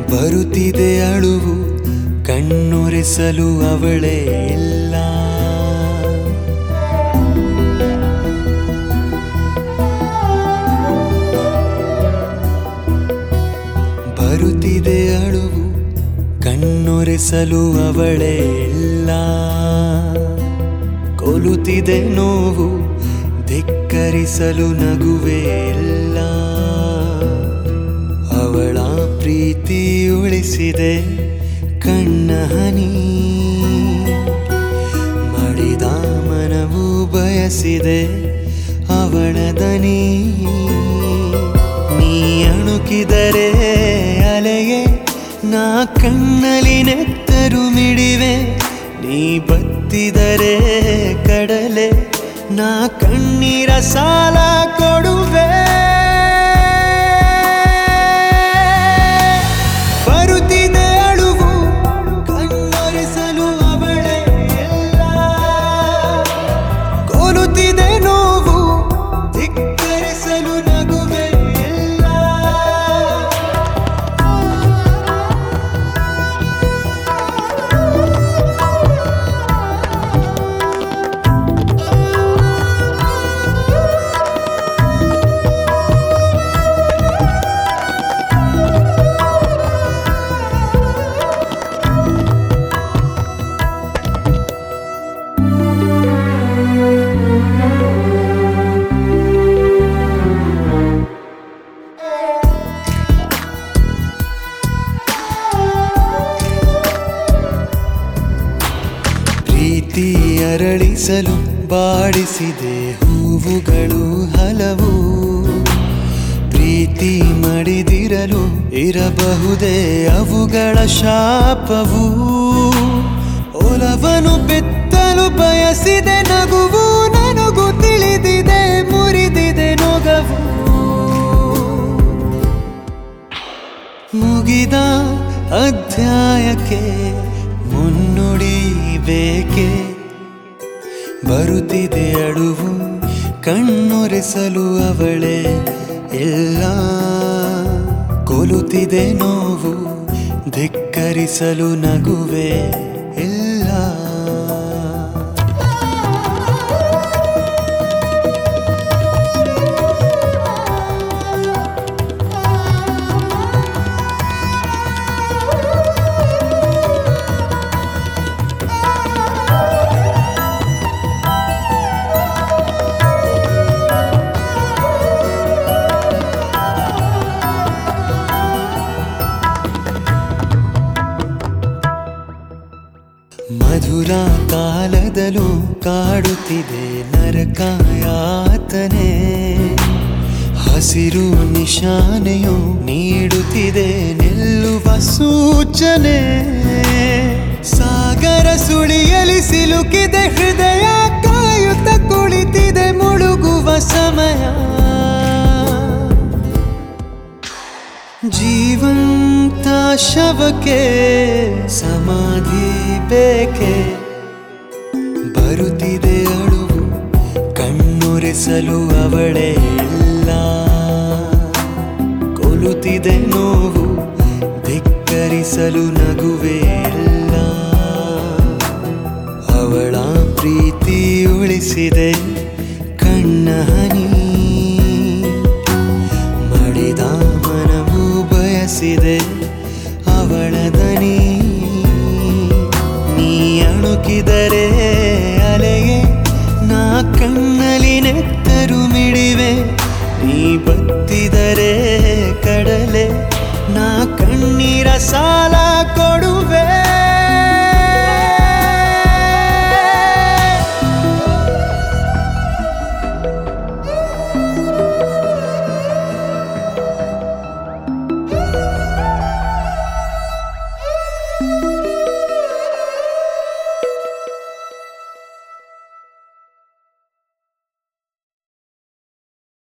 ಬರುತ್ತಿದೆ ಅಳುವು ಕಣ್ಣೊರೆಸಲು ಅವಳೇ ಇಲ್ಲ ಬರುತ್ತಿದೆ ಅಳುವು ಕಣ್ಣೊರೆಸಲು ಅವಳೇ ಇಲ್ಲ ಕೊಲುತ್ತಿದೆ ನೋವು ಧಿಕ್ಕರಿಸಲು ನಗುವೇ ಇಲ್ಲ ಅವಳ ಪ್ರೀತಿ ಉಳಿಸಿದೆ ಕಣ್ಣ ಹನಿ ಮಡಿದ ಮನವು ಬಯಸಿದೆ ಅವಳ ದನಿ ನೀ ಅಣುಕಿದರೆ ಅಲೆಯೇ ನಾ ಕಣ್ಣಲ್ಲಿ ನೆತ್ತರು ಮಿಡಿವೆ ನೀ ಬತ್ತಿದರೆ ಕಡಲೆ ನಾ ಕಣ್ಣೀರ ಸಾಲ ಕೊಡುವೆ ಬರುತ್ತಿದೆ ಅಳುವು ಕಣ್ಣೊರೆಸಲು ಅವಳೇ ಎಲ್ಲ ಕೊಲುತ್ತಿದೆ ನೋವು ಧಿಕ್ಕರಿಸಲು ನಗುವೆ ಎಲ್ಲ ಪ್ರೀತಿ ಅರಳಿಸಲು ಬಾಡಿಸಿದೆ ಹೂವುಗಳು ಹಲವು ಪ್ರೀತಿ ಮಡಿದಿರಲು ಇರಬಹುದೇ ಅವುಗಳ ಶಾಪವು ಒಲವನು ಬೆತ್ತಲು ಬಯಸಿದೆ ನಗುವು ನನಗೂ ತಿಳಿದಿದೆ ಮುರಿದಿದೆ ನೊಗವು ಮುಗಿದ ಅಧ್ಯಾಯಕ್ಕೆ ಮುನ್ನುಡಿ ಬೇಕೆ ಬರುತ್ತಿದೆ ಅಳುವು ಕಣ್ಣೊರೆಸಲು ಅವಳೇ ಎಲ್ಲ ಕೊಲುತ್ತಿದೆ ನೋವು ಧಿಕ್ಕರಿಸಲು ನಗುವೆ ಇಲ್ಲ ಮಧುರ ಕಾಲದಲ್ಲೂ ಕಾಡುತ್ತಿದೆ ನರಕಾಯಾತನೆ ಹಸಿರು ನಿಶಾನೆಯು ನೀಡುತ್ತಿದೆ ನಿಲ್ಲುವ ಸೂಚನೆ ಸಾಗರ ಸುಳಿಯಲಿ ಸಿಲುಕಿದೆ ಹೃದಯ ಕಾಯುತ್ತ ಕುಳಿತಿದೆ ಮುಳುಗುವ ಸಮಯ ಜೀವಂತ ಶವಕ್ಕೆ ಸಮಾಧಿ ಬೇಕೆ ಬರುತ್ತಿದೆ ಅಳುವು ಕಣ್ಣೊರೆಸಲು ಅವಳೇ ಇಲ್ಲ ಕೊಲುತ್ತಿದೆ ನೋವು ಧಿಕ್ಕರಿಸಲು ನಗುವೇ ಇಲ್ಲ ಅವಳ ಪ್ರೀತಿ ಉಳಿಸಿದೆ ಕಣ್ಣ ಹನಿ ಮಡಿದ ಮನವು ಬಯಸಿದೆ ಅವಳ ದನಿ ನೀ ಅಣುಕಿದರೆ